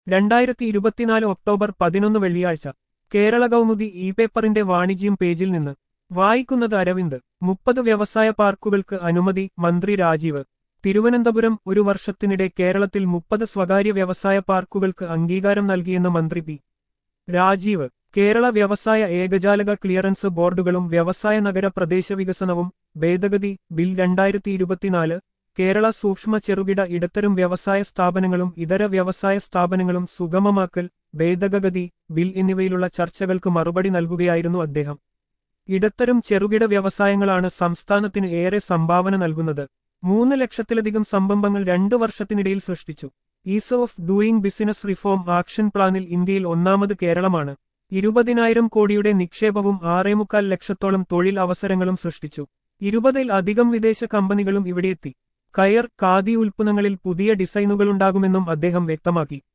രണ്ടായിരത്തി ഇരുപത്തിനാല് ഒക്ടോബർ പതിനൊന്ന് വെള്ളിയാഴ്ച കേരള കൗമുദി ഇ പേപ്പറിന്റെ വാണിജ്യം പേജിൽ നിന്ന് വായിക്കുന്നത് അരവിന്ദ് മുപ്പത് വ്യവസായ പാർക്കുകൾക്ക് അനുമതി മന്ത്രി രാജീവ് തിരുവനന്തപുരം ഒരു വർഷത്തിനിടെ കേരളത്തിൽ മുപ്പത് സ്വകാര്യ വ്യവസായ പാർക്കുകൾക്ക് അംഗീകാരം നൽകിയെന്ന് മന്ത്രി പി രാജീവ് കേരള വ്യവസായ ഏകജാലക ക്ലിയറൻസ് ബോർഡുകളും വ്യവസായ നഗര പ്രദേശ വികസനവും ഭേദഗതി ബിൽ രണ്ടായിരത്തി ഇരുപത്തിനാല് കേരള സൂക്ഷ്മ ചെറുകിട ഇടത്തരം വ്യവസായ സ്ഥാപനങ്ങളും ഇതര വ്യവസായ സ്ഥാപനങ്ങളും സുഗമമാക്കൽ ഭേദഗതി ബിൽ എന്നിവയിലുള്ള ചർച്ചകൾക്ക് മറുപടി നൽകുകയായിരുന്നു അദ്ദേഹം ഇടത്തരം ചെറുകിട വ്യവസായങ്ങളാണ് സംസ്ഥാനത്തിന് ഏറെ സംഭാവന നൽകുന്നത് മൂന്ന് ലക്ഷത്തിലധികം സംരംഭങ്ങൾ രണ്ടു വർഷത്തിനിടയിൽ സൃഷ്ടിച്ചു ease of doing business reform action പ്ലാനിൽ ഇന്ത്യയിൽ ഒന്നാമത് കേരളമാണ് ഇരുപതിനായിരം കോടിയുടെ നിക്ഷേപവും ആറേമുക്കാൽ ലക്ഷത്തോളം തൊഴിൽ അവസരങ്ങളും സൃഷ്ടിച്ചു ഇരുപതിൽ അധികം വിദേശ കമ്പനികളും ഇവിടെയെത്തി കയർ ഖാദി ഉൽപ്പന്നങ്ങളിൽ പുതിയ ഡിസൈനുകളുണ്ടാകുമെന്നും അദ്ദേഹം വ്യക്തമാക്കി